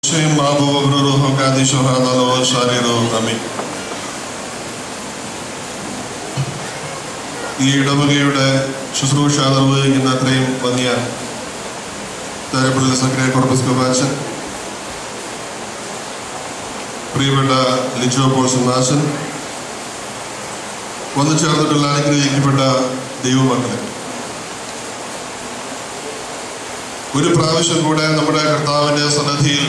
Shim Abu Abru Hokadi Shohadalo Shariro Ami ഈ ഇടവകയുടെ ശുശ്രൂഷ നിർവഹിക്കുന്ന അത്രയും വലിയ തരപ്പുള്ള സെക്രട്ടറി കോർപ്പസ് കുബാച്ചൻ പ്രിയപ്പെട്ട ലിജോ പോൾ സിംഹാസൻ വന്നു ചേർന്നിട്ടുള്ള അനുഗ്രഹിക്കപ്പെട്ട ദൈവമക്കളെ ഒരു പ്രാവശ്യം കൂടെ നമ്മുടെ കർത്താവിന്റെ സന്നദ്ധിയിൽ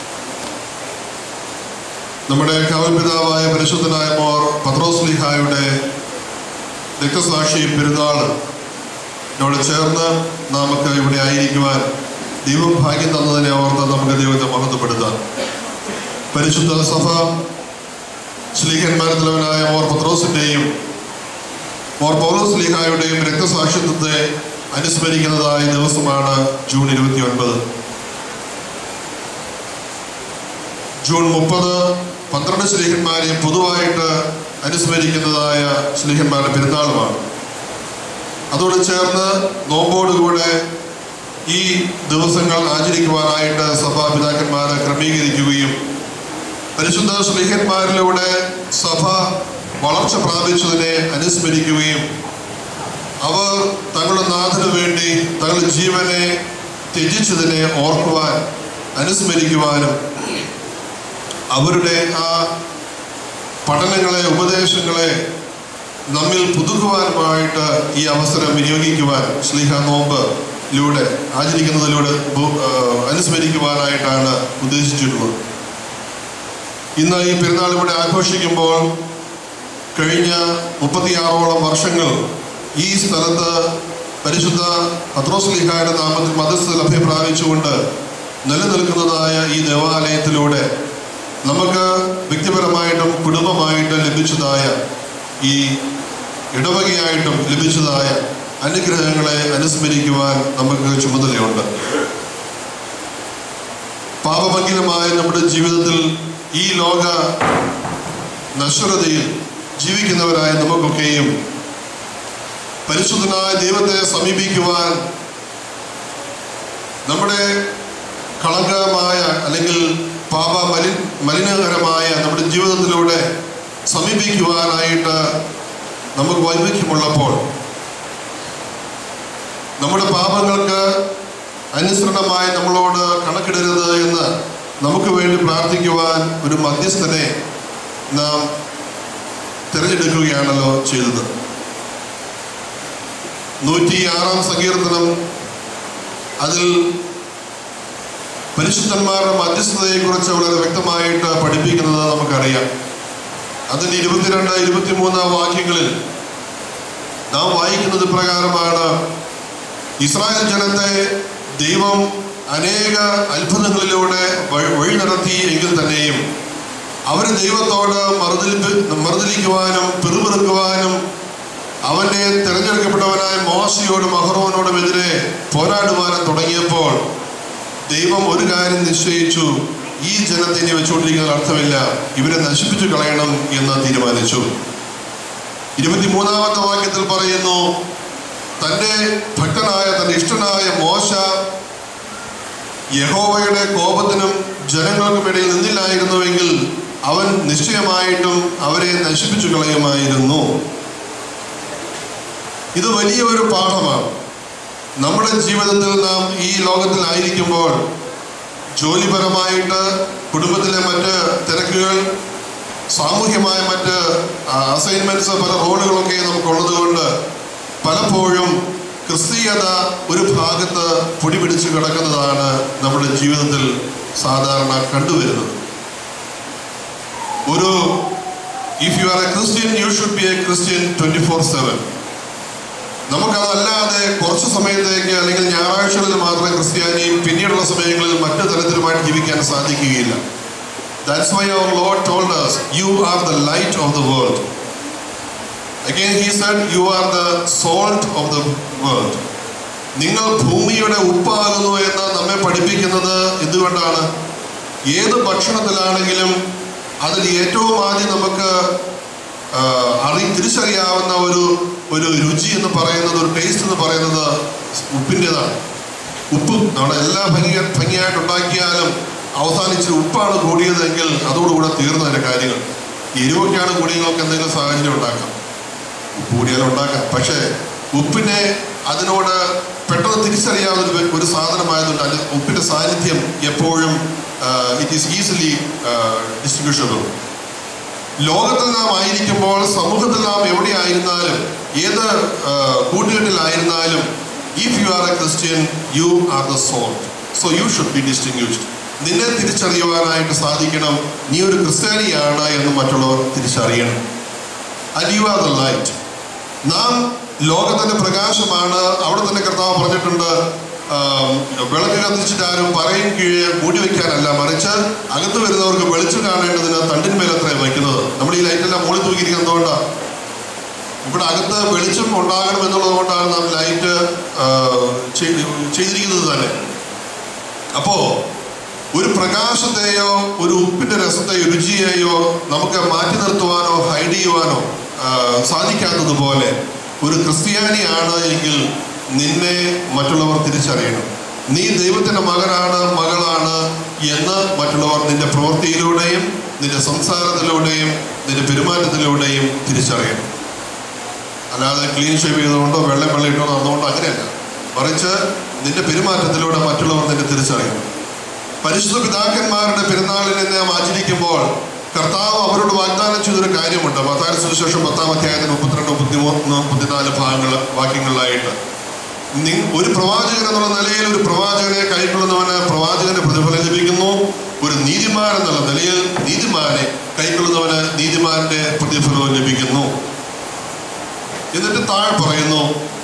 നമ്മുടെ കവൽപിതാവായ പരിശുദ്ധനായ മോർ പത്രോസ് ലിഹായുടെ രക്തസാക്ഷി പെരുന്നാൾ ഇവിടെ ചേർന്ന് നമുക്ക് ഇവിടെ ആയിരിക്കുവാൻ ദൈവം ഭാഗ്യം തന്നതിനെ ഓർത്ത് നമുക്ക് ദൈവത്തെ മഹത്വപ്പെടുത്താം പരിശുദ്ധ സഭ ശ്ലീഹന്മാരിൽ തലവനായ മോർ പത്രോസിന്റെയും മോർ പൗലോസ് ലീഹായുടെയും രക്തസാക്ഷിത്വത്തെ അനുസ്മരിക്കുന്നതായ ദിവസമാണ് ജൂൺ ഇരുപത്തി ഒൻപത് ജൂൺ മുപ്പത് പന്ത്രണ്ട് ശ്ലീഹന്മാരെയും പൊതുവായിട്ട് അനുസ്മരിക്കുന്നതായ ശ്ലീഹന്മാരുടെ പെരുന്നാളുമാണ് അതോട് ചേർന്ന് നോമ്പോടുകൂടെ ഈ ദിവസങ്ങൾ ആചരിക്കുവാനായിട്ട് സഭാപിതാക്കന്മാരെ ക്രമീകരിക്കുകയും പരിശുദ്ധ ശ്ലീഹന്മാരിലൂടെ സഭ വളർച്ച പ്രാപിച്ചതിനെ അനുസ്മരിക്കുകയും അവർ തങ്ങളുടെ നാഥന് വേണ്ടി തങ്ങളുടെ ജീവനെ ത്യജിച്ചതിനെ ഓർക്കുവാൻ അനുസ്മരിക്കുവാനും അവരുടെ ആ പഠനങ്ങളെ ഉപദേശങ്ങളെ നമ്മിൽ പുതുക്കുവാനുമായിട്ട് ഈ അവസരം വിനിയോഗിക്കുവാൻ സ്ലീഹ നോമ്പിലൂടെ ആചരിക്കുന്നതിലൂടെ ബു- ആ, അനുസ്മരിക്കുവാനായിട്ടാണ് ഉദ്ദേശിച്ചിട്ടുള്ളത് ഇന്ന് ഈ പെരുന്നാൾ ഇവിടെ ആഘോഷിക്കുമ്പോൾ കഴിഞ്ഞ മുപ്പത്തിയാറോളം വർഷങ്ങൾ ഈ സ്ഥലത്ത് പരിശുദ്ധ പത്രോസ്ലിഹായുടെ നാമത്തിൽ മതസ്ഥ ലഭ്യം പ്രാപിച്ചുകൊണ്ട് നിലനിൽക്കുന്നതായ ഈ ദേവാലയത്തിലൂടെ നമുക്ക് വ്യക്തിപരമായിട്ടും കുടുംബമായിട്ടും ലഭിച്ചതായ ഈ ഇടവകയായിട്ടും ലഭിച്ചതായ അനുഗ്രഹങ്ങളെ അനുസ്മരിക്കുവാൻ നമുക്ക് ചുമതലയുണ്ട് പാപമംഗലമായ നമ്മുടെ ജീവിതത്തിൽ ഈ ലോക നശ്വരതയിൽ ജീവിക്കുന്നവരായ നമുക്കൊക്കെയും പരിശുദ്ധനായ ദൈവത്തെ സമീപിക്കുവാൻ നമ്മുടെ കളങ്കമായ അല്ലെങ്കിൽ പാപ മലി മലിനകരമായ നമ്മുടെ ജീവിതത്തിലൂടെ സമീപിക്കുവാനായിട്ട് നമുക്ക് വൈമുഖ്യമുള്ളപ്പോൾ നമ്മുടെ പാപങ്ങൾക്ക് അനുസരണമായി നമ്മളോട് കണക്കിടരുത് എന്ന് നമുക്ക് വേണ്ടി പ്രാർത്ഥിക്കുവാൻ ഒരു മധ്യസ്ഥനെ നാം തിരഞ്ഞെടുക്കുകയാണല്ലോ ചെയ്തത് നൂറ്റി ആറാം സങ്കീർത്തനം അതിൽ പരിശുദ്ധന്മാരുടെ മധ്യസ്ഥതയെക്കുറിച്ച് വളരെ വ്യക്തമായിട്ട് പഠിപ്പിക്കുന്നത് നമുക്കറിയാം അതിന് ഇരുപത്തിരണ്ട് ഇരുപത്തിമൂന്ന് വാക്യങ്ങളിൽ നാം വായിക്കുന്നത് പ്രകാരമാണ് ഇസ്രായേൽ ജനത്തെ ദൈവം അനേക അത്ഭുതങ്ങളിലൂടെ വഴി വഴി നടത്തി എങ്കിൽ തന്നെയും അവർ ദൈവത്തോട് മറുതലിപ്പ് മറുതലിക്കുവാനും പിറുപിറുക്കുവാനും അവന്റെ തിരഞ്ഞെടുക്കപ്പെട്ടവനായ മോശയോടും അഹ്റോനോടും എതിരെ പോരാടുവാനും തുടങ്ങിയപ്പോൾ ദൈവം ഒരു കാര്യം നിശ്ചയിച്ചു ഈ ജനത്തെ ഇനി വെച്ചുകൊണ്ടിരിക്കുന്ന അർത്ഥമില്ല ഇവരെ നശിപ്പിച്ചു കളയണം എന്ന് തീരുമാനിച്ചു ഇരുപത്തിമൂന്നാമത്തെ വാക്യത്തിൽ പറയുന്നു തൻ്റെ ഭക്തനായ തൻ്റെ ഇഷ്ടനായ മോശ യഹോവയുടെ കോപത്തിനും ജനങ്ങൾക്കും ഇടയിൽ നിന്നില്ലായിരുന്നുവെങ്കിൽ അവൻ നിശ്ചയമായിട്ടും അവരെ നശിപ്പിച്ചു കളയുമായിരുന്നു ഇത് വലിയ ഒരു പാഠമാണ് നമ്മുടെ ജീവിതത്തിൽ നാം ഈ ലോകത്തിലായിരിക്കുമ്പോൾ ജോലിപരമായിട്ട് കുടുംബത്തിലെ മറ്റ് തിരക്കുകൾ സാമൂഹ്യമായ മറ്റ് അസൈൻമെന്റ്സ് പല റോളുകളൊക്കെ നമുക്കുള്ളത് കൊണ്ട് പലപ്പോഴും ക്രിസ്തീയത ഒരു ഭാഗത്ത് പൊടിപിടിച്ച് കിടക്കുന്നതാണ് നമ്മുടെ ജീവിതത്തിൽ സാധാരണ കണ്ടുവരുന്നത് ഒരു if you are a Christian you should be a Christian twenty four seven നമുക്കതല്ലാതെ കുറച്ച് സമയത്തേക്ക് അല്ലെങ്കിൽ ഞായറാഴ്ചകളിൽ മാത്രം ക്രിസ്ത്യാനിയും പിന്നീടുള്ള സമയങ്ങളിൽ മറ്റു തരത്തിലുമായിട്ട് ജീവിക്കാൻ സാധിക്കുകയില്ല that's why our Lord told us you are the light of the world again he said you are the salt of the world നിങ്ങൾ ഭൂമിയുടെ ഉപ്പാകുന്നു എന്ന് നമ്മെ പഠിപ്പിക്കുന്നത് എന്തുകൊണ്ടാണ് ഏത് ഭക്ഷണത്തിലാണെങ്കിലും അതിൽ ഏറ്റവും ആദ്യം നമുക്ക് ആ, അറി തിരിച്ചറിയാവുന്ന ഒരു ഒരു രുചി എന്ന് പറയുന്നത് ഒരു ടേസ്റ്റ് എന്ന് പറയുന്നത് ഉപ്പിൻ്റെതാണ് ഉപ്പും നമ്മുടെ എല്ലാ ഭംഗി ഭംഗിയായിട്ട് ഉണ്ടാക്കിയാലും അവസാനം ഇച്ചിരി ഉപ്പാണ് കൂടിയതെങ്കിൽ അതോടുകൂടെ തീർന്നതിൻ്റെ കാര്യങ്ങൾ എരിവൊക്കെയാണ് കൂടിയങ്ങൾക്ക് എന്തെങ്കിലും സാഹചര്യം ഉണ്ടാക്കാം ഉപ്പ് കൂടിയാലും ഉണ്ടാക്കാം പക്ഷേ ഉപ്പിനെ അതിനോട് പെട്ടെന്ന് തിരിച്ചറിയാവുന്ന ഒരു- ഒരു സാധനമായതുകൊണ്ട് അതിൽ ഉപ്പിന്റെ സാന്നിധ്യം എപ്പോഴും ഇറ്റ് ഈസ് ഈസിലി ഡിസ്ട്രിബ്യൂഷബിൾ ലോകത്തിൽ നാം ആയിരിക്കുമ്പോൾ സമൂഹത്തിൽ നാം എവിടെയായിരുന്നാലും ഏത് ആ, കൂട്ടുകെട്ടിലായിരുന്നാലും if you are a Christian you are the salt so you should be distinguished നിന്നെ തിരിച്ചറിയുവാനായിട്ട് സാധിക്കണം നീ ഒരു ക്രിസ്ത്യാനിയാണ് എന്ന് മറ്റുള്ളവർ തിരിച്ചറിയണം and you are the light നാം ലോകത്തിന്റെ പ്രകാശമാണ് അവിടെ തന്നെ കർത്താവ് പറഞ്ഞിട്ടുണ്ട് ആം, വിളക്ക് കത്തിച്ചിട്ട് ആരും പറയും കീഴെ മൂടി വെക്കാനല്ല മറിച്ച് അകത്ത് വരുന്നവർക്ക് വെളിച്ചം കാണേണ്ടതിന് തണ്ടിന്മേൽ അത്ര വയ്ക്കുന്നത് നമ്മൾ ഈ ലൈറ്റെല്ലാം മുകളിൽ തൂക്കിയിരിക്കുന്നത് എന്തുകൊണ്ടാണ് ഇവിടെ അകത്ത് വെളിച്ചം ഉണ്ടാകണം എന്നുള്ളത് കൊണ്ടാണ് നാം ലൈറ്റ് ആ, ചെയ്- ചെയ്തിരിക്കുന്നത് തന്നെ അപ്പോ ഒരു പ്രകാശത്തെയോ ഒരു ഉപ്പിന്റെ രസത്തെയോ രുചിയെയോ നമുക്ക് മാറ്റി നിർത്തുവാനോ ഹൈഡ് ചെയ്യുവാനോ ആ, സാധിക്കാത്തതുപോലെ ഒരു ക്രിസ്ത്യാനിയാണ് എങ്കിൽ നിന്നെ മറ്റുള്ളവർ തിരിച്ചറിയണം നീ ദൈവത്തിന്റെ മകനാണ് മകളാണ് എന്ന് മറ്റുള്ളവർ നിന്റെ പ്രവൃത്തിയിലൂടെയും നിന്റെ സംസാരത്തിലൂടെയും നിന്റെ പെരുമാറ്റത്തിലൂടെയും തിരിച്ചറിയണം അല്ലാതെ ക്ലീൻ ഷേപ്പ് ചെയ്തുകൊണ്ടോ വെള്ളം വെള്ളം ഇട്ടോ നടന്നുകൊണ്ടോ അങ്ങനെയല്ല മറിച്ച് നിന്റെ പെരുമാറ്റത്തിലൂടെ മറ്റുള്ളവർ നിന്നെ തിരിച്ചറിയണം പരിശുദ്ധ പിതാക്കന്മാരുടെ പെരുന്നാളിനെ നാം ആചരിക്കുമ്പോൾ കർത്താവ് അവരോട് വാഗ്ദാനം ചെയ്തൊരു കാര്യമുണ്ട് മത്തായ സുവിശേഷം പത്താം അധ്യായത്തിന് മുപ്പത്തിരണ്ട് മുപ്പത്തിമൂന്ന് മുപ്പത്തിനാല് ഭാഗങ്ങൾ വാക്യങ്ങളിലായിട്ട് നി- ഒരു പ്രവാചകൻ എന്നുള്ള നിലയിൽ ഒരു പ്രവാചകനെ കൈക്കൊള്ളുന്നവന് പ്രവാചകന്റെ പ്രതിഫലം ലഭിക്കുന്നു ഒരു നീതിമാൻ എന്നുള്ള നിലയിൽ നീതിമാനെ കൈക്കൊള്ളുന്നവന് നീതിമാന്റെ പ്രതിഫലവും ലഭിക്കുന്നു എന്നിട്ട് താഴെ പറയുന്നു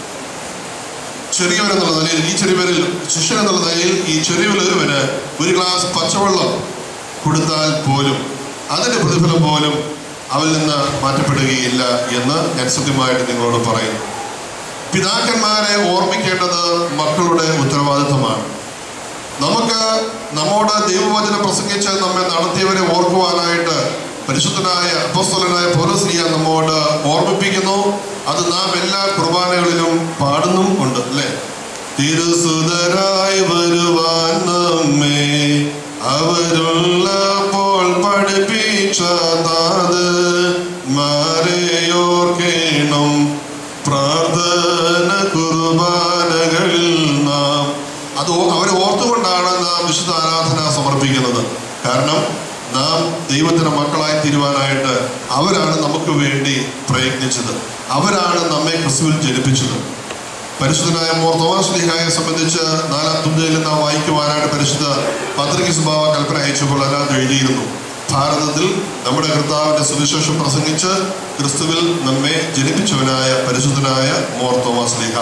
ചെറിയവൻ എന്നുള്ള നിലയിൽ ഈ ചെറിയവരിൽ ശിഷ്യൻ എന്നുള്ള നിലയിൽ ഈ ചെറിയവരൊരുവന് ഒരു ഗ്ലാസ് പച്ചവെള്ളം കൊടുത്താൽ പോലും അതിന്റെ പ്രതിഫലം പോലും അവരിൽ നിന്ന് മാറ്റപ്പെടുകയില്ല എന്ന് ഞാൻ സത്യമായിട്ട് നിങ്ങളോട് പറയുന്നു പിതാക്കന്മാരെ ഓർമ്മിക്കേണ്ടത് മക്കളുടെ ഉത്തരവാദിത്വമാണ് നമുക്ക് നമ്മോട് ദൈവവചനം പ്രസംഗിച്ച് നമ്മെ നടത്തിയവരെ ഓർക്കുവാനായിട്ട് പരിശുദ്ധനായ അപ്പോസ്തലനായ പൗരസ്ലിയ നമ്മോട് ഓർമ്മിപ്പിക്കുന്നു അത് നാം എല്ലാ കുർബാനകളിലും പാടുന്നും ഉണ്ട് അല്ലേ തിരുസുതരായി വരുവാൻ നമ്മെ അവരുള്ളപ്പോൾ പഠിപ്പിച്ച താത് മാരെയോർക്കേണം പ്രാർത്ഥന കുർബാനകളിൽ നാം അത് ഓ- അവരെ ഓർത്തുകൊണ്ടാണ് നാം വിശുദ്ധ ആരാധന സമർപ്പിക്കുന്നത് കാരണം നാം ദൈവത്തിന്റെ മക്കളായി തീരുവാനായിട്ട് അവരാണ് നമുക്ക് വേണ്ടി പ്രയത്നിച്ചത് അവരാണ് നമ്മെ ക്രിസ്തുവിൽ ജനിപ്പിച്ചത് പരിശുദ്ധനായ മോർ തോമസ് ലീഹായെ സംബന്ധിച്ച് നാലാം തുഞ്ചയിൽ നാം വായിക്കുവാനായിട്ട് പരിശുദ്ധ പത്രിക സ്വഭാവ കൽപ്പന അയച്ചപ്പോൾ അതിനകത്ത് എഴുതിയിരുന്നു ഭാരതത്തിൽ നമ്മുടെ കർത്താവിന്റെ സുവിശേഷം പ്രസംഗിച്ച് ക്രിസ്തുവിൽ നമ്മെ ജനിപ്പിച്ചവനായ പരിശുദ്ധനായ മോർ തോമസ് ലീഹ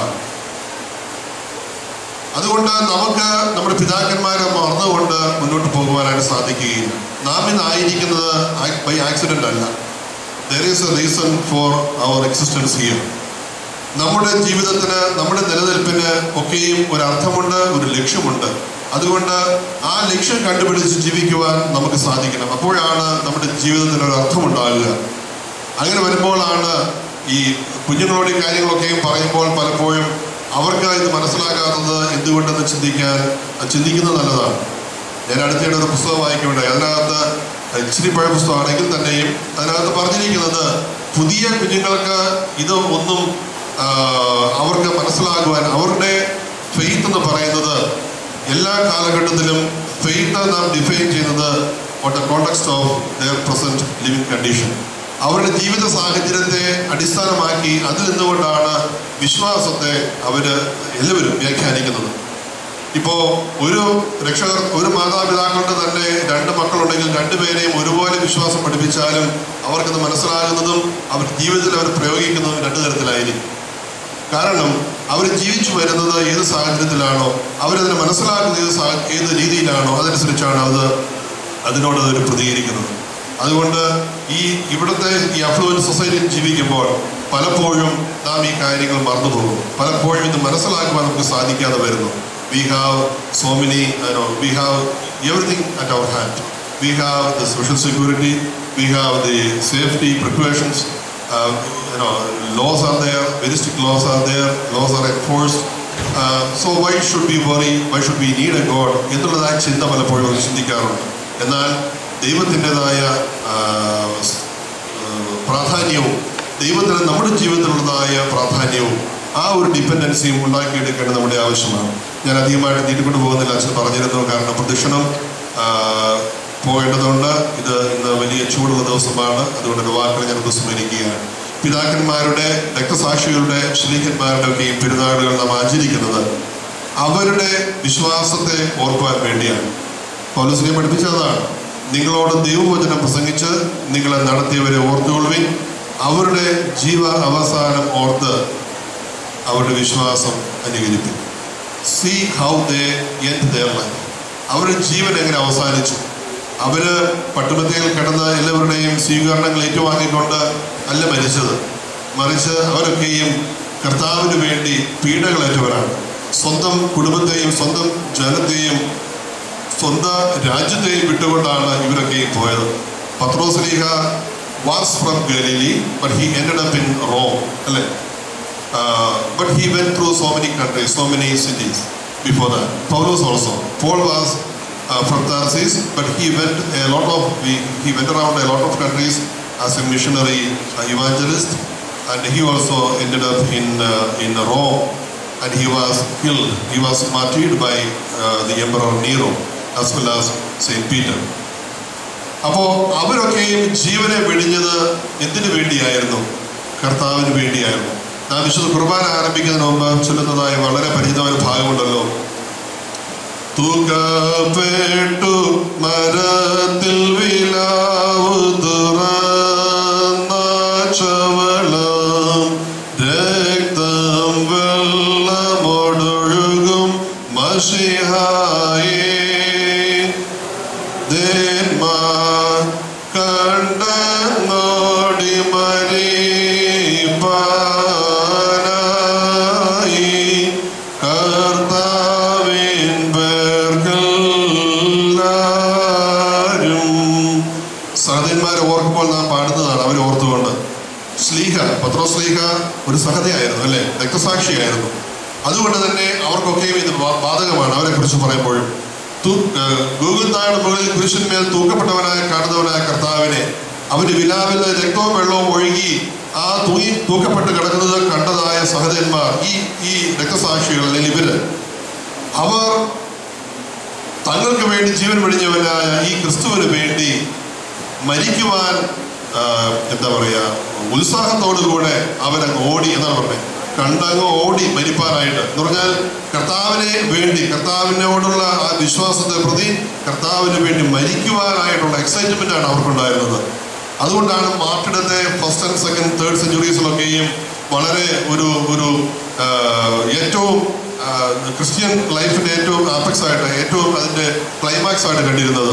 അതുകൊണ്ട് നമുക്ക് നമ്മുടെ പിതാക്കന്മാരെ മറന്നുകൊണ്ട് മുന്നോട്ട് പോകുവാനായിട്ട് സാധിക്കുകയില്ല നാം ഇന്ന് ആയിരിക്കുന്നത് ബൈ ആക്സിഡന്റ് അല്ല there is a reason for our existence here നമ്മുടെ ജീവിതത്തിന് നമ്മുടെ നിലനിൽപ്പിന് ഒക്കെയും ഒരു അർത്ഥമുണ്ട് ഒരു ലക്ഷ്യമുണ്ട് അതുകൊണ്ട് ആ ലക്ഷ്യം കണ്ടുപിടിച്ച് ജീവിക്കുവാൻ നമുക്ക് സാധിക്കണം അപ്പോഴാണ് നമ്മുടെ ജീവിതത്തിന് ഒരു അർത്ഥമുണ്ടാകുക അങ്ങനെ വരുമ്പോഴാണ് ഈ കുഞ്ഞുങ്ങളോട് ഈ കാര്യങ്ങളൊക്കെയും പറയുമ്പോൾ പലപ്പോഴും അവർക്ക് ഇത് മനസ്സിലാകാത്തത് എന്തുകൊണ്ടെന്ന് ചിന്തിക്കാൻ ചിന്തിക്കുന്നത് നല്ലതാണ് ഞാൻ അടുത്തിടെ ഒരു പുസ്തകം വായിക്കുകയുണ്ടായി അതിനകത്ത് ഇച്ചിരി പഴയ പുസ്തകമാണെങ്കിൽ തന്നെയും അതിനകത്ത് പറഞ്ഞിരിക്കുന്നത് പുതിയ കുഞ്ഞുങ്ങൾക്ക് ഇത് ഒന്നും ആ, അവർക്ക് മനസ്സിലാകുവാൻ അവരുടെ ഫെയ്ത്ത് എന്ന് പറയുന്നത് എല്ലാ കാലഘട്ടത്തിലും ഫെയ്ത്ത് നാം ഡിഫൈൻ ചെയ്യുന്നത് on the context of their present living condition അവരുടെ ജീവിത സാഹചര്യത്തെ അടിസ്ഥാനമാക്കി അതിൽ നിന്നുകൊണ്ടാണ് വിശ്വാസത്തെ അവര് എല്ലാവരും വ്യാഖ്യാനിക്കുന്നത് ഇപ്പോ ഒരു രക്ഷകർ ഒരു മാതാപിതാക്കളുടെ തന്നെ രണ്ട് മക്കളുണ്ടെങ്കിൽ രണ്ടുപേരെയും ഒരുപോലെ വിശ്വാസം പഠിപ്പിച്ചാലും അവർക്കത് മനസ്സിലാകുന്നതും അവർ ജീവിതത്തിൽ അവർ പ്രയോഗിക്കുന്നതും രണ്ടു തരത്തിലായിരിക്കും കാരണം അവർ ജീവിച്ചു വരുന്നത് ഏത് സാഹചര്യത്തിലാണോ അവരതിനെ മനസ്സിലാക്കുന്ന ഏത് സാ- ഏത് രീതിയിലാണോ അതനുസരിച്ചാണ് അത് അതിനോട് അവർ പ്രതികരിക്കുന്നത് അതുകൊണ്ട് ഈ ഇവിടുത്തെ ഈ അഫ്ലുവൻസ് സൊസൈറ്റിയിൽ ജീവിക്കുമ്പോൾ പലപ്പോഴും നാം ഈ കാര്യങ്ങൾ മറന്നുപോകും പലപ്പോഴും ഇത് മനസ്സിലാക്കുവാൻ നമുക്ക് സാധിക്കാതെ വരുന്നു we have so many we have everything at our hand we have the social security we have the safety preparations uh, you know, laws are there, very strict laws are there, laws are enforced, so why should be worry why should be need a God എന്നുള്ളതായ ചിന്ത പലപ്പോഴും ചിന്തിക്കാറുണ്ട് എന്നാൽ ദൈവത്തിൻ്റെതായ പ്രാധാന്യവും ദൈവത്തിന് നമ്മുടെ ജീവിതത്തിലുള്ളതായ പ്രാധാന്യവും ആ ഒരു ഡിപ്പെൻഡൻസിയും ഉണ്ടാക്കിയെടുക്കേണ്ടത് നമ്മുടെ ആവശ്യമാണ് ഞാൻ അധികമായിട്ട് നീട്ടിക്കൊണ്ട് പോകുന്നില്ല അച്ഛൻ പറഞ്ഞിരുന്നു കാരണം പ്രദക്ഷിണം ആ, പോകേണ്ടതുണ്ട് ഇത് ഇന്ന് വലിയ ചൂടുള്ള ദിവസമാണ് അതുകൊണ്ട് ഒരു വാക്കുകൾ ഞാൻ സ്മരിക്കുകയാണ് പിതാക്കന്മാരുടെ രക്തസാക്ഷികളുടെ ശ്രീകന്മാരുടെ ഒക്കെയും പെരുന്നാളുകൾ നാം ആചരിക്കുന്നത് അവരുടെ വിശ്വാസത്തെ ഓർക്കുവാൻ വേണ്ടിയാണ് പൗലോസിനെ പഠിപ്പിച്ചതാണ് നിങ്ങളോട് ദൈവവചനം പ്രസംഗിച്ച് നിങ്ങളെ നടത്തിയവരെ ഓർത്തുകൊള്ളുവിൻ അവരുടെ ജീവ അവസാനം ഓർത്ത് അവരുടെ വിശ്വാസം അനുകരിപ്പിൻ see how they end their life അവരുടെ ജീവൻ എങ്ങനെ അവസാനിച്ചു അവര് പട്ടുമത്തയിൽ കിടന്ന എല്ലാവരുടെയും സ്വീകരണങ്ങൾ ഏറ്റുവാങ്ങിക്കൊണ്ട് അല്ല മരിച്ചത് മറിച്ച് അവരൊക്കെയും കർത്താവിന് വേണ്ടി പീഡകളേറ്റവരാണ് സ്വന്തം കുടുംബത്തെയും സ്വന്തം ജനത്തെയും സ്വന്തം രാജ്യത്തെയും വിട്ടുകൊണ്ടാണ് ഇവരൊക്കെയും പോയത് പത്രോസ്ലീഹ was from Galilee but he ended up in Rome അല്ലേ but he went through so many countries so many cities before that പൗലോസ് also Paul was from Tarsus but he went a lot of he went around a lot of countries as a missionary evangelist and he also ended up in in Rome and he was killed. He was martyred by uh, the Emperor Nero as well as Saint Peter. അപ്പോൾ അവരൊക്കെയും ജീവനെ വെടിഞ്ഞത് എന്തിനു വേണ്ടിയായിരുന്നു കർത്താവിന് വേണ്ടിയായിരുന്നു നാം വിശുദ്ധ കുർബാന ആരംഭിക്കുന്നതിന് മുമ്പ് ചൊല്ലുന്നതായ വളരെ പരിചിതമായ ഒരു ഭാഗമുണ്ടല്ലോ തൂക്കപ്പെട്ടു മരത്തിൽ വിലാവു തുറന്ന ചവളം രക്തം വെള്ളമൊടൊഴുകും മഷിഹായേ ദേന്മാർ കണ്ടങ്ങോടി മരിപ്പാനായി കർത്താവിൻ പേർക്കെല്ലാരും സഹതന്മാരെ ഓർക്കുമ്പോൾ നാം പാടുന്നതാണ് അവരെ ഓർത്തുകൊണ്ട് സ്ലീഹ പത്രോ സ്ലീഹ ഒരു സഹതയായിരുന്നു അല്ലേ രക്തസാക്ഷിയായിരുന്നു അതുകൊണ്ട് തന്നെ അവർക്കൊക്കെയും ഇത് ബാ- ബാധകമാണ് അവരെ കുറിച്ച് പറയുമ്പോഴും തൂ- ഏഹ് ഗൂഗിൾ താഴെ മുകളിൽ കുരിശന്മേൽ തൂക്കപ്പെട്ടവനായ കാണുന്നവനായ കർത്താവിനെ അവന്റെ വിലാവിൽ രക്തവും വെള്ളവും ഒഴുകി ആ തൂങ്ങി തൂക്കപ്പെട്ട് കിടക്കുന്നത് കണ്ടതായ സഹതന്മാർ ഈ ഈ രക്തസാക്ഷികൾ അല്ലെങ്കിൽ ഇവര് അവർ തങ്ങൾക്ക് വേണ്ടി ജീവൻ വെടിഞ്ഞവനായ ഈ ക്രിസ്തുവിന് വേണ്ടി മരിക്കുവാൻ ആ, എന്താ പറയുക ഉത്സാഹത്തോടു കൂടെ അവരങ്ങ് ഓടി എന്നാണ് പറഞ്ഞത് കണ്ടങ്ങ് ഓടി മരിപ്പാനായിട്ട് എന്ന് പറഞ്ഞാൽ കർത്താവിനെ വേണ്ടി കർത്താവിനോടുള്ള ആ വിശ്വാസത്തെ പ്രതി കർത്താവിന് വേണ്ടി മരിക്കുവാനായിട്ടുള്ള എക്സൈറ്റ്മെന്റ് ആണ് അവർക്കുണ്ടായിരുന്നത് അതുകൊണ്ടാണ് മാർട്ടിടത്തെ ഫസ്റ്റ് ആൻഡ് സെക്കൻഡ് തേർഡ് സെഞ്ചുറീസിലൊക്കെയും വളരെ ഒരു ഒരു ആ, ഏറ്റവും ആ, ക്രിസ്ത്യൻ ലൈഫിന്റെ ഏറ്റവും ആപെക്സ് ആയിട്ട് ഏറ്റവും അതിന്റെ ക്ലൈമാക്സ് ആയിട്ട് കണ്ടിരുന്നത്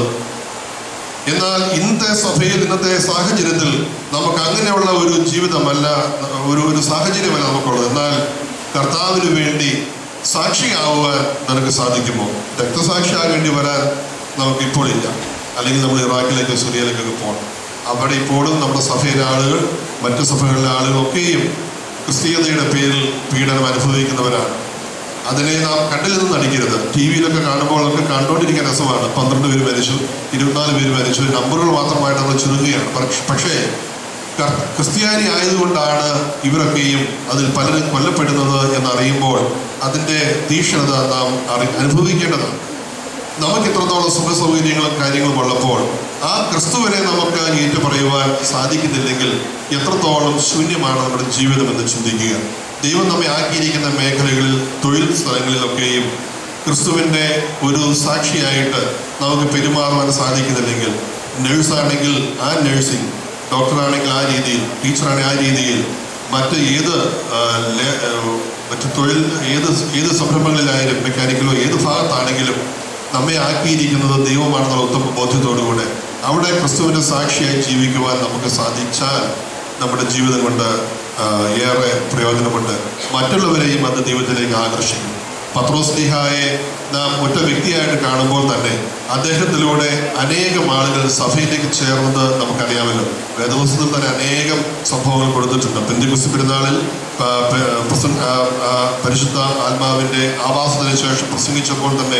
എന്നാൽ ഇന്നത്തെ സഭയിൽ ഇന്നത്തെ സാഹചര്യത്തിൽ നമുക്ക് അങ്ങനെയുള്ള ഒരു ജീവിതമല്ല ഒരു ഒരു സാഹചര്യമല്ല നമുക്കുള്ളത് എന്നാൽ കർത്താവിന് വേണ്ടി സാക്ഷിയാവുവാൻ നിനക്ക് സാധിക്കുമോ രക്തസാക്ഷിയാകേണ്ടി വരാൻ നമുക്ക് ഇപ്പോൾ ഇല്ല അല്ലെങ്കിൽ നമ്മൾ ഇറാഖിലേക്ക് സുറിയയിലേക്കൊക്കെ പോകണം അവിടെ ഇപ്പോഴും നമ്മുടെ സഭയിലെ ആളുകൾ മറ്റ് സഭകളിലെ ആളുകളൊക്കെയും ക്രിസ്തീയതയുടെ പേരിൽ പീഡനം അനുഭവിക്കുന്നവരാണ് അതിനെ നാം കണ്ടിൽ നിന്ന് നടിക്കരുത് ടി വിയിലൊക്കെ കാണുമ്പോൾ ഒക്കെ കണ്ടുകൊണ്ടിരിക്കാൻ രസമാണ് പന്ത്രണ്ട് പേര് മരിച്ചു ഇരുപത്തിനാല് പേര് മരിച്ചു നമ്പറുകൾ മാത്രമായിട്ട് നമ്മൾ ചുരുങ്ങുകയാണ് പക്ഷ- പക്ഷേ കർ- ക്രിസ്ത്യാനി ആയതുകൊണ്ടാണ് ഇവരൊക്കെയും അതിൽ പലരും കൊല്ലപ്പെടുന്നത് എന്നറിയുമ്പോൾ അതിൻ്റെ തീക്ഷ്ണത നാം അറി അനുഭവിക്കേണ്ടതാണ് നമുക്ക് ഇത്രത്തോളം സുഖ സൗകര്യങ്ങളും കാര്യങ്ങളും ഉള്ളപ്പോൾ ആ ക്രിസ്തുവിനെ നമുക്ക് ഏറ്റു പറയുവാൻ സാധിക്കുന്നില്ലെങ്കിൽ എത്രത്തോളം ശൂന്യമാണ് നമ്മുടെ ജീവിതം എന്ന് ചിന്തിക്കുക ദൈവം നമ്മെ ആക്കിയിരിക്കുന്ന മേഖലകളിൽ തൊഴിൽ സ്ഥലങ്ങളിലൊക്കെയും ക്രിസ്തുവിൻ്റെ ഒരു സാക്ഷിയായിട്ട് നമുക്ക് പെരുമാറുവാൻ സാധിക്കുന്നില്ലെങ്കിൽ നഴ്സാണെങ്കിൽ ആ നഴ്സിംഗ് ഡോക്ടറാണെങ്കിൽ ആ രീതിയിൽ ടീച്ചറാണെങ്കിൽ ആ രീതിയിൽ മറ്റ് ഏത് ആ, ലേ- ആ, മറ്റ് തൊഴിൽ ഏത് ഏത് സംരംഭങ്ങളിലായാലും മെക്കാനിക്കലോ ഏത് ഭാഗത്താണെങ്കിലും നമ്മെ ആക്കിയിരിക്കുന്നത് ദൈവമാണെന്നുള്ള ഉത്തമ ബോധ്യത്തോടുകൂടെ അവിടെ ക്രിസ്തുവിൻ്റെ സാക്ഷിയായി ജീവിക്കുവാൻ നമുക്ക് സാധിച്ചാൽ നമ്മുടെ ജീവിതം കൊണ്ട് ആ, ഏറെ പ്രയോജനമുണ്ട് മറ്റുള്ളവരെയും അത് ദൈവത്തിലേക്ക് ആകർഷിക്കും പത്രോസ്ലിഹായെ നാം ഒറ്റ വ്യക്തിയായിട്ട് കാണുമ്പോൾ തന്നെ അദ്ദേഹത്തിലൂടെ അനേകം ആളുകൾ സഭയിലേക്ക് ചേർന്നത് നമുക്കറിയാമല്ലോ വേദപുസ്തകത്തിൽ തന്നെ അനേകം സംഭവങ്ങൾ കൊടുത്തിട്ടുണ്ട് പെന്തികുസ് പെരുന്നാളിൽ ആ, പ- പ്രസംഗ- ആ, ആ, പരിശുദ്ധ ആത്മാവിൻ്റെ ആവാസത്തിന് ശേഷം പ്രസംഗിച്ചപ്പോൾ തന്നെ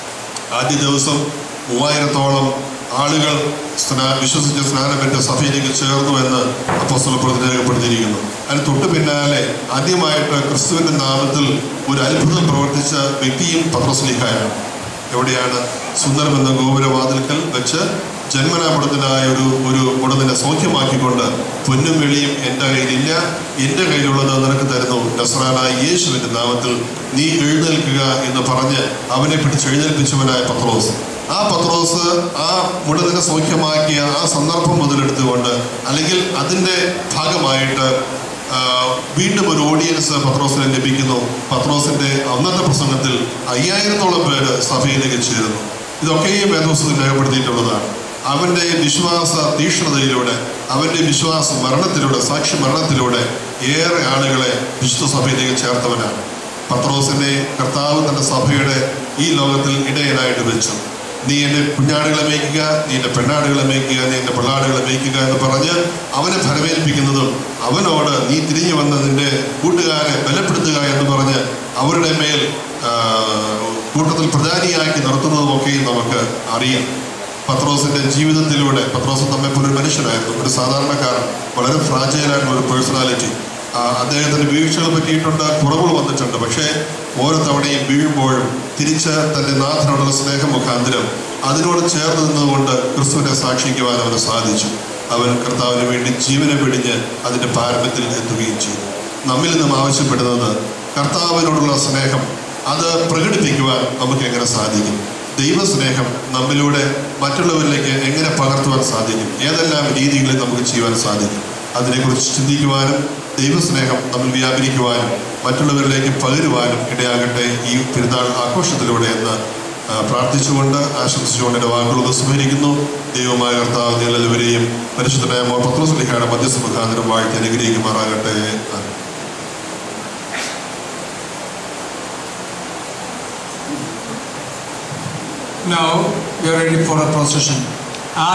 ആദ്യ ദിവസം മൂവായിരത്തോളം ആളുകൾ സ്നാ വിശ്വസിച്ച് സ്നാനമേറ്റ സഭയിലേക്ക് ചേർന്നു എന്ന് അപ്പോസ്തലപ്രവൃത്തി രേഖപ്പെടുത്തിയിരിക്കുന്നു അതിന് തൊട്ട് പിന്നാലെ ആദ്യമായിട്ട് ക്രിസ്തുവിൻ്റെ നാമത്തിൽ ഒരു അത്ഭുതം പ്രവർത്തിച്ച വ്യക്തിയും പത്രസ്ലിഹായാണ് എവിടെയാണ് സുന്ദരം എന്ന ഗോപുരവാതിൽക്കൽ വെച്ച് ജന്മനാപടത്തിനായ ഒരു ഒരു മുടതിനെ സൗഖ്യമാക്കിക്കൊണ്ട് പൊന്നും വെളിയും എൻ്റെ കയ്യിലില്ല എൻ്റെ കയ്യിലുള്ളത് നിനക്ക് തരുന്നു നസ്രാനായ യേശുവിൻ്റെ നാമത്തിൽ നീ എഴുന്നേൽക്കുക എന്ന് പറഞ്ഞ് അവനെ പിടിച്ച് എഴുന്നേൽപ്പിച്ചവനായ പത്രോസ് ആ പത്രോസ് ആ മുടതിനെ സൗഖ്യമാക്കിയ ആ സന്ദർഭം മുതലെടുത്തുകൊണ്ട് അല്ലെങ്കിൽ അതിൻ്റെ ഭാഗമായിട്ട് ആ, വീണ്ടും ഒരു ഓഡിയൻസ് പത്രോസിന് ലഭിക്കുന്നു പത്രോസിന്റെ അന്നത്തെ പ്രസംഗത്തിൽ അയ്യായിരത്തോളം പേര് സഭയിലേക്ക് ചേരുന്നു ഇതൊക്കെയും വേദോസ്തത്തിൽ രേഖപ്പെടുത്തിയിട്ടുള്ളതാണ് അവന്റെ വിശ്വാസ തീക്ഷ്ണതയിലൂടെ അവന്റെ വിശ്വാസ മരണത്തിലൂടെ സാക്ഷി മരണത്തിലൂടെ ഏറെ ആളുകളെ വിശുദ്ധ സഭയിലേക്ക് ചേർത്തവനാണ് പത്രോസിനെ കർത്താവ് തന്റെ സഭയുടെ ഈ ലോകത്തിൽ ഇടയനായിട്ട് വെച്ചു നീ എൻ്റെ കുഞ്ഞാടുകളെ മേയ്ക്കുക നീ എൻ്റെ പെണ്ണാടുകളെ മേയ്ക്കുക നീ എൻ്റെ പിള്ളാടുകളെ മേയ്ക്കുക എന്ന് പറഞ്ഞ് അവനെ ഫലമേൽപ്പിക്കുന്നതും അവനോട് നീ തിരിഞ്ഞു വന്ന് നിന്റെ കൂട്ടുകാരെ ബലപ്പെടുത്തുക എന്ന് പറഞ്ഞ് അവരുടെ മേൽ ആ, കൂട്ടത്തിൽ പ്രധാനിയാക്കി നിർത്തുന്നതുമൊക്കെയും നമുക്ക് അറിയാം പത്രോസിന്റെ ജീവിതത്തിലൂടെ പത്രോസ് നമ്മെ പോലെ ഒരു മനുഷ്യനായിരുന്നു ഒരു സാധാരണക്കാരൻ വളരെ ഫ്രാജൈലായിട്ടുള്ള ഒരു പേഴ്സണാലിറ്റി അദ്ദേഹത്തിന് വീഴ്ചകൾ പറ്റിയിട്ടുണ്ട് കുറവുകൾ വന്നിട്ടുണ്ട് പക്ഷേ ഓരോ തവണയും വീഴുമ്പോഴും തിരിച്ച് തൻ്റെ നാഥനോടുള്ള സ്നേഹം മുഖാന്തരം അതിനോട് ചേർന്ന് നിന്നുകൊണ്ട് ക്രിസ്തുവിനെ സാക്ഷിക്കുവാൻ അവന് സാധിച്ചു അവൻ കർത്താവിന് വേണ്ടി ജീവനെ പിടിഞ്ഞ് അതിൻ്റെ പാരമ്യത്തിൽ എത്തുകയും ചെയ്തു നമ്മിൽ നിന്നും ആവശ്യപ്പെടുന്നത് കർത്താവിനോടുള്ള സ്നേഹം അത് പ്രകടിപ്പിക്കുവാൻ നമുക്ക് എങ്ങനെ സാധിക്കും ദൈവസ്നേഹം നമ്മിലൂടെ മറ്റുള്ളവരിലേക്ക് എങ്ങനെ പകർത്തുവാൻ സാധിക്കും ഏതെല്ലാം രീതികളിൽ നമുക്ക് ചെയ്യുവാൻ സാധിക്കും അതിനെക്കുറിച്ച് ചിന്തിക്കുവാനും ദൈവസ്നേഹം നമ്മിൽ വ്യാപരിക്കുവാനും മറ്റുള്ളവരിലേക്ക് പകരുവാനും ഇടയാകട്ടെ ഈ പെരുന്നാൾ ആഘോഷത്തിലൂടെ എന്ന് ആ, പ്രാർത്ഥിച്ചുകൊണ്ട് ആശംസിച്ചുകൊണ്ട് എൻ്റെ വാക്കുകൾ സ്മരിക്കുന്നു ദൈവമായ കർത്താവ് നിങ്ങൾ എല്ലാവരെയും പരിശുദ്ധനായ മോർ പത്രോസ്ലിഹയുടെ മധ്യസ്ഥ മുഖാന്തരം വാഴ്ത്തി അനുഗ്രഹിക്കുമാറാകട്ടെ ആമേൻ. Now we are ready for a procession.